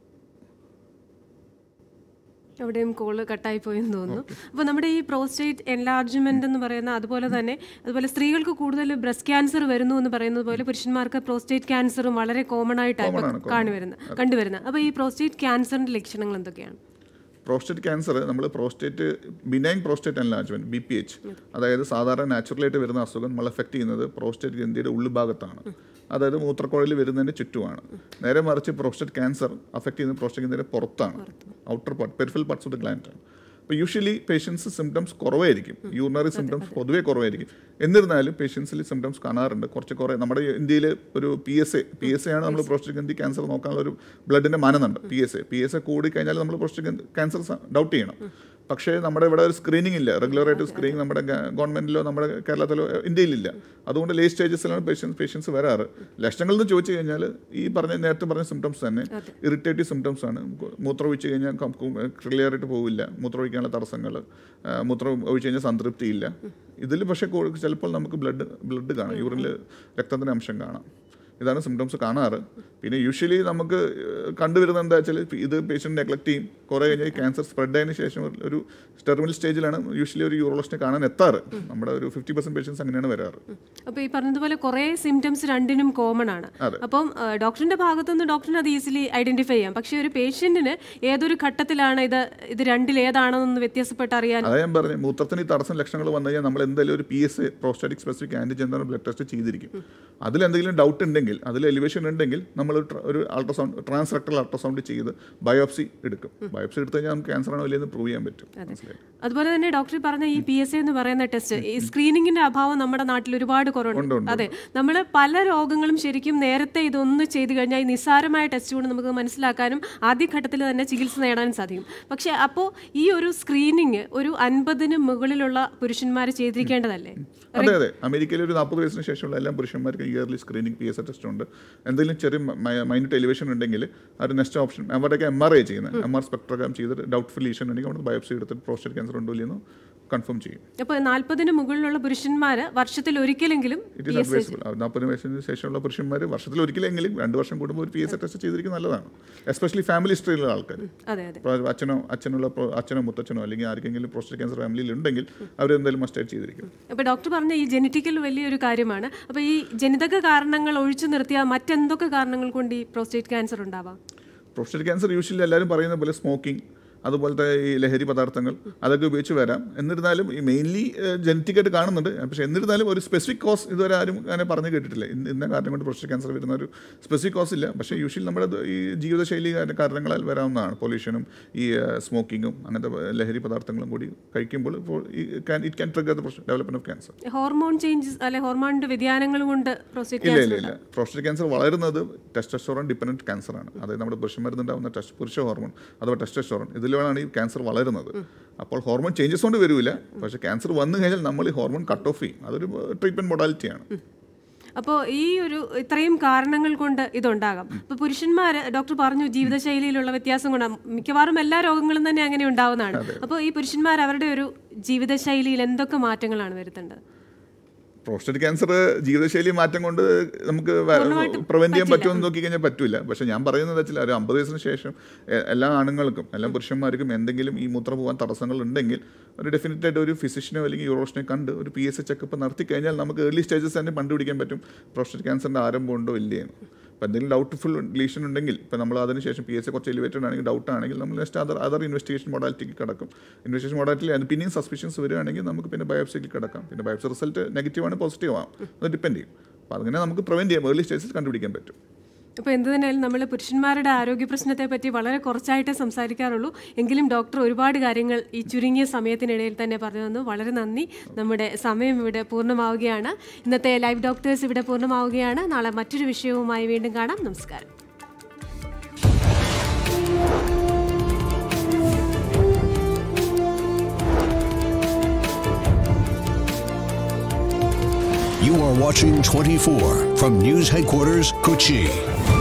എവിടെയും കോള് കട്ടായി പോയെന്ന് തോന്നുന്നു അപ്പോൾ നമ്മുടെ ഈ പ്രോസ്റ്റേറ്റ് എൻലാർജ്മെന്റ് എന്ന് പറയുന്ന അതുപോലെ തന്നെ അതുപോലെ സ്ത്രീകൾക്ക് കൂടുതൽ ബ്രസ്റ്റ് ക്യാൻസർ വരുന്നു എന്ന് പറയുന്നത് പോലെ പുരുഷന്മാർക്ക് പ്രോസ്റ്റേറ്റ് ക്യാൻസറും വളരെ കോമൺ ആയിട്ടാണ് Common ആണ്, ഇപ്പോൾ കാണുവരുന്നത് കണ്ടുവരുന്നത് അപ്പോൾ ഈ പ്രോസ്റ്റേറ്റ് ക്യാൻസറിന്റെ ലക്ഷണങ്ങൾ എന്തൊക്കെയാണ് പ്രോസ്റ്റേറ്റ് ക്യാൻസർ നമ്മൾ prostate benign prostate enlargement B P H അതായത് സാധാരണ നാച്ചുറലായിട്ട് വരുന്ന അസുഖം നമ്മൾ എഫക്ട് ചെയ്യുന്നത് പ്രോസ്റ്റേറ്റ് ഗ്രന്ഥിയുടെ ഉൾഭാഗത്താണ് അതായത് മൂത്രക്കുഴലിൽ വരുന്നതിന് ചുറ്റുമാണ് നേരെ മറിച്ച് പ്രോസ്റ്റേറ്റ് ക്യാൻസർ അഫക്ട് ചെയ്യുന്നത് പ്രോസ്റ്റേറ്റ് ഗ്രന്ഥിയുടെ പുറത്താണ് outer part peripheral parts of the gland ആണ് അപ്പോൾ യൂഷ്വലി പേഷ്യൻസ് സിംറ്റംസ് കുറവായിരിക്കും യൂറിനറി സിംറ്റംസ് പൊതുവേ കുറവായിരിക്കും എന്നിരുന്നാലും പേഷ്യൻസിൽ സിംറ്റംസ് കാണാറുണ്ട് കുറച്ച് കുറേ നമ്മുടെ ഇന്ത്യയിൽ ഒരു P S A P S A ആണ് നമ്മൾ പ്രോസ്റ്റേറ്റ് ഗ്രന്ഥി ക്യാൻസർ നോക്കാനുള്ള ഒരു ബ്ലഡിൻ്റെ മാനദണ്ഡം P S A P S A കൂടി കഴിഞ്ഞാൽ നമ്മൾ പ്രോസ്റ്റേറ്റ് ക്യാൻസർ ഡൗട്ട് ചെയ്യണം പക്ഷേ നമ്മുടെ ഇവിടെ ഒരു സ്ക്രീനിങ് ഇല്ല റെഗുലറായിട്ട് സ്ക്രീനിങ് നമ്മുടെ ഗവൺമെൻറ്റിലോ നമ്മുടെ കേരളത്തിലോ ഇന്ത്യയിലില്ല അതുകൊണ്ട് ലേറ്റ് സ്റ്റേജസിലാണ് പേഷ്യൻസ് പേഷ്യൻസ് വരാറ് ലക്ഷണങ്ങൾ എന്ന് ചോദിച്ചു കഴിഞ്ഞാൽ ഈ പറഞ്ഞ നേരത്തെ പറഞ്ഞ സിംറ്റംസ് തന്നെ ഇറിറ്റേറ്റീവ് സിംറ്റംസ് ആണ് മൂത്രം ഒഴിച്ച് കഴിഞ്ഞാൽ ക്ലിയർ ആയിട്ട് പോവില്ല മൂത്രം ഒഴിക്കാനുള്ള തടസ്സങ്ങൾ മൂത്രം ഒഴിച്ച് കഴിഞ്ഞാൽ സംതൃപ്തി ഇല്ല ഇതിൽ പക്ഷേ കൂ- ചിലപ്പോൾ നമുക്ക് ബ്ലഡ് ബ്ലഡ് കാണാം യൂറിനിൽ രക്തത്തിൻ്റെ അംശം കാണാം ഇതാണ് സിംറ്റംസ് കാണാറ് പിന്നെ യൂഷ്വലി നമുക്ക് ഏഹ്, കണ്ടുവരുന്നത് എന്താ വെച്ചാൽ ഇത് പേഷ്യൻ്റ് നെഗ്ലക്ട് ചെയ്യും കുറേ കഴിഞ്ഞ് ക്യാൻസർ സ്പ്രെഡ് ആയതിനു ശേഷം ഒരു- ഒരു ടെർമിനൽ സ്റ്റേജിലാണ് യൂഷ്വലി ഒരു യൂറോളജിസ്റ്റിനെ കാണാൻ എത്താറ് നമ്മുടെ ഒരു ഫിഫ്റ്റി പെർസെൻറ്റ് പേഷ്യൻസ് അങ്ങനെയാണ് വരാറ് അപ്പോൾ ഈ പറഞ്ഞതുപോലെ കുറേ സിംറ്റംസ് രണ്ടിനും കോമൺ ആണ് അതെ. അപ്പം ആ, ഡോക്ടറിന്റെ ഭാഗത്തുനിന്ന് ഡോക്ടറിന് അത് ഈസിലി ഐഡന്റിഫൈ ചെയ്യാം പക്ഷേ ഒരു പേഷ്യന്റിന് ഏതൊരു ഘട്ടത്തിലാണ് ഇത് ഇത് രണ്ടിൽ ഏതാണെന്നൊന്ന് വ്യത്യാസപ്പെട്ട് അറിയാൻ അതാ ഞാൻ പറഞ്ഞു മൂത്രത്തിന് ഈ തടസ്സം ലക്ഷണങ്ങൾ വന്നു കഴിഞ്ഞാൽ നമ്മൾ എന്തായാലും ഒരു P S A prostatic specific antigen എന്ന ബ്ലഡ് ടെസ്റ്റ് ചെയ്തിരിക്കും അതിൽ എന്തെങ്കിലും ഡൗട്ട് ഉണ്ടെങ്കിൽ അതിൽ എലിവേഷൻ ഉണ്ടെങ്കിൽ നമ്മൾ ഒരു ട്ര- ഒരു അൾട്രാസൗണ്ട് ട്രാൻസ്റക്ടൽ അൾട്രാസൗണ്ട് ചെയ്ത് ബയോപ്സി എടുക്കും ബയോപ്സി എടുത്തു കഴിഞ്ഞാൽ നമുക്ക് ക്യാൻസർ ആണോ ഇല്ലെന്ന് പ്രൂവ് ചെയ്യാൻ പറ്റും മനസ്സിലായി അതുപോലെ തന്നെ ഡോക്ടർ പറഞ്ഞ ഈ പി എസ് എന്ന് പറയുന്ന ടെസ്റ്റ് ഈ സ്ക്രീനിങ്ങിന്റെ അഭാവം നമ്മുടെ നാട്ടിൽ ഒരുപാട് ഉണ്ട്, കുറവുണ്ട് ഉണ്ട്. അതെ നമ്മൾ പല രോഗങ്ങളും ശരിക്കും നേരത്തെ ഇതൊന്ന് ചെയ്തു കഴിഞ്ഞാൽ ഈ നിസ്സാരമായ ടെസ്റ്റ് കൊണ്ട് നമുക്ക് മനസ്സിലാക്കാനും ആദ്യഘട്ടത്തിൽ തന്നെ ചികിത്സ നേടാനും സാധിക്കും പക്ഷേ അപ്പോൾ ഈ ഒരു സ്ക്രീനിങ് ഒരു അൻപതിന് മുകളിലുള്ള പുരുഷന്മാർ ചെയ്തിരിക്കേണ്ടതല്ലേ അതെ അതെ അമേരിക്കയിൽ ഒരു നാൽപ്പത് വയസ്സിന് ശേഷമുള്ള എല്ലാ പുരുഷന്മാർക്കും early screening P S A test പ്രശ്നമുണ്ട് എന്തെങ്കിലും ചെറിയ മൈൻഡ് എലിവേഷൻ ഉണ്ടെങ്കിൽ അവർ നെക്സ്റ്റ് ഓപ്ഷൻ അവരുടെയൊക്കെ എം ആർ ഐ ചെയ്യുന്നത് എം ആർ സ്പെക്ട്രോഗ്രാം ചെയ്തിട്ട് ഡൗട്ട്ഫുൾ ലീഷൻ ഉണ്ടെങ്കിൽ അവിടെ ബയോപ്സി എടുത്തിട്ട് പ്രോസ്റ്റേറ്റ് ക്യാൻസർ ഉണ്ടോ ഇല്ലെന്ന് കൺഫേം ചെയ്യും അപ്പോൾ നാൽപ്പതിന് മുകളിലുള്ള പുരുഷന്മാർ വർഷത്തിൽ ഒരിക്കലെങ്കിലും ഇറ്റ് ഈസ് അഡ്വൈസബിൾ നാൽപ്പത് വയസ്സിന് ശേഷമുള്ള പുരുഷന്മാർ വർഷത്തിൽ ഒരിക്കലെങ്കിലും രണ്ട് വർഷം കൂടുമ്പോൾ ഒരു പി എസ് ടെസ്റ്റ് ചെയ്തിരിക്കുന്നത് നല്ലതാണ് എസ്പെഷ്യലി ഫാമിലി ഹിസ്റ്ററിയിലുള്ള ആൾക്കാർ അതെ അതെ ഇപ്പോൾ അച്ഛനോ അച്ഛനുള്ള പ്രോ- അച്ഛനോ മുത്തച്ഛനോ അല്ലെങ്കിൽ ആർക്കെങ്കിലും പ്രോസ്റ്റേറ്റ് ക്യാൻസർ ഫാമിലിയിൽ ഉണ്ടെങ്കിൽ അവരെന്തായാലും മസ്റ്റായിട്ട് ചെയ്തിരിക്കും അപ്പോൾ ഡോക്ടർ പറഞ്ഞ ഈ ജനറ്റിക്കൽ വലിയൊരു കാര്യമാണ് അപ്പോൾ ഈ ജനിതക കാരണങ്ങൾ ഒഴിച്ചു നിർത്തിയാൽ മറ്റെന്തൊക്കെ കാരണങ്ങൾ കൊണ്ട് ഈ പ്രോസ്റ്റേറ്റ് ക്യാൻസർ ഉണ്ടാവാം പ്രോസ്റ്റേറ്റ് ക്യാൻസർ യൂഷ്വലി എല്ലാവരും പറയുന്ന പോലെ സ്മോക്കിംഗ് അതുപോലത്തെ ഈ ലഹരി പദാർത്ഥങ്ങൾ അതൊക്കെ ഉപയോഗിച്ച് വരാം എന്നിരുന്നാലും ഈ മെയിൻലി ജനറ്റിക്കായിട്ട് കാണുന്നുണ്ട് പക്ഷേ എന്നിരുന്നാലും ഒരു സ്പെസിഫിക് കോസ് ഇതുവരെ ആരും അങ്ങനെ പറഞ്ഞു കേട്ടിട്ടില്ല ഇന്ന ഇന്ന കാരണം കൊണ്ട് പ്രോസ്റ്റേറ്റ് ക്യാൻസർ വരുന്ന ഒരു സ്പെസിഫിക് കോസ് ഇല്ല പക്ഷേ യൂഷ്വലി നമ്മുടെ ഇത് ഈ ജീവിതശൈലി കാര- കാരണങ്ങളാൽ വരാവുന്നതാണ് പൊല്യൂഷനും ഈ സ്മോക്കിങ്ങും അങ്ങനത്തെ ലഹരി പദാർത്ഥങ്ങളും കൂടി കഴിക്കുമ്പോൾ ഇപ്പോൾ ഈ it can trigger the development of cancer hormone changes അല്ലെ ഹോർമോണിന്റെ വ്യതിയാനങ്ങൾ കൊണ്ട് പ്രോസ്റ്റേറ്റ് ഇല്ല ക്യാൻസർ ഇല്ല ഇല്ല പ്രോസ്റ്റേറ്റ് ക്യാൻസർ വളരുന്നത് ടെസ്റ്റസ്റ്റോറോൺ ഡിപ്പെൻഡന്റ് ക്യാൻസർ ആണ് അതായത് നമ്മുടെ പുരുഷന്മാരുന്നുണ്ടാവുന്ന ടെസ്റ്റ് പുരുഷ ഹോർമോൺ അഥവാ ടെസ്റ്റസ്റ്റോറോൺ ഇതിലാണ് ഈ ക്യാൻസർ വളരുന്നത് അപ്പോൾ ഹോർമോൺ ചേഞ്ചസ് കൊണ്ട് വരില്ല പക്ഷേ ക്യാൻസർ വന്നു കഴിഞ്ഞാൽ നമ്മൾ ഈ ഹോർമോൺ കട്ട് ഓഫ് ചെയ്യും അതൊരു ട്രീറ്റ്മെന്റ് മൊഡാലിറ്റിയാണ് അപ്പോൾ ഈ ഒരു ഇത്രയും കാരണങ്ങൾ കൊണ്ട് ഇതുണ്ടാകാം അപ്പോൾ പുരുഷന്മാർ ഡോക്ടർ പറഞ്ഞു ജീവിതശൈലിയിലുള്ള വ്യത്യാസം കൊണ്ട് മിക്കവാറും എല്ലാ രോഗങ്ങളും തന്നെ അങ്ങനെ ഉണ്ടാവുന്നതാണ് അപ്പോൾ ഈ പുരുഷന്മാർ അവരുടെ ഒരു ജീവിതശൈലിയിൽ എന്തൊക്കെ മാറ്റങ്ങളാണ് വരുത്തേണ്ടത് പ്രോസ്റ്റേറ്റ് ക്യാൻസർ ജീവിതശൈലി മാറ്റം കൊണ്ട് നമുക്ക് പ്രിവെന്റ് ചെയ്യാൻ പറ്റുമെന്ന് നോക്കി കഴിഞ്ഞാൽ പറ്റില്ല പക്ഷേ ഞാൻ പറയുന്നത് വെച്ചാൽ ഒരു അമ്പത് വയസ്സിന് ശേഷം എ- എല്ലാ ആണുങ്ങൾക്കും എല്ലാ പുരുഷന്മാർക്കും എന്തെങ്കിലും ഈ മൂത്രം പോകാൻ തടസ്സങ്ങൾ ഉണ്ടെങ്കിൽ ഒരു ഡെഫിനറ്റ് ആയിട്ട് ഒരു ഫിസിഷ്യനോ അല്ലെങ്കിൽ യൂറോഷനെ കണ്ട് ഒരു പി എസ് ചെക്കപ്പ് നടത്തി കഴിഞ്ഞാൽ നമുക്ക് ഏർലി സ്റ്റേജസ് തന്നെ കണ്ടുപിടിക്കാൻ പറ്റും പ്രോസ്റ്റേറ്റ് ക്യാൻസറിൻ്റെ ആരംഭം ഉണ്ടോ ഇല്ലയെന്ന് അപ്പോൾ എന്തെങ്കിലും ഡൗട്ട്ഫുൾ ലീഷൻ ഉണ്ടെങ്കിൽ ഇപ്പോൾ നമ്മൾ അതിന് ശേഷം പി എസ് സി കുറച്ച് എലിവേറ്റഡ് ആണെങ്കിൽ ഡൗട്ട് ആണെങ്കിൽ നമ്മൾ നെക്സ്റ്റ് അതർ അതർ ഇൻവെസ്റ്റിഗേഷൻ മൊഡാലിറ്റിക്ക് കിടക്കും ഇൻവെസ്റ്റിഗേഷൻ മൊഡാലിറ്റിയിൽ അത് പിന്നെയും സസ്പിഷ്യൻസ് വരികയാണെങ്കിൽ നമുക്ക് പിന്നെ ബയോപ്സിക്ക് കിടക്കാം പിന്നെ ബയോപ്സി റിസൾട്ട് നെഗറ്റീവ് ആണ് പോസിറ്റീവ് ആവും അത് ഡിപ്പെൻഡ് ചെയ്യും അപ്പോൾ അങ്ങനെ നമുക്ക് പ്രിവെൻറ്റ് ചെയ്യാം ഏർലി സ്റ്റേജിൽ കണ്ടുപിടിക്കാൻ പറ്റും അപ്പോൾ എന്ത് തന്നെയായാലും നമ്മൾ പുരുഷന്മാരുടെ ആരോഗ്യ പ്രശ്നത്തെ പറ്റി വളരെ കുറച്ചായിട്ടേ സംസാരിക്കാറുള്ളൂ എങ്കിലും ഡോക്ടർ ഒരുപാട് കാര്യങ്ങൾ ഈ ചുരുങ്ങിയ സമയത്തിനിടയിൽ തന്നെ പറഞ്ഞു തന്നു വളരെ നന്ദി നമ്മുടെ സമയം ഇവിടെ പൂർണ്ണമാവുകയാണ് ഇന്നത്തെ ലൈവ് ഡോക്ടേഴ്സ് ഇവിടെ പൂർണ്ണമാവുകയാണ് നാളെ മറ്റൊരു വിഷയവുമായി വീണ്ടും കാണാം നമസ്കാരം You are watching 24 from News Headquarters, Kochi.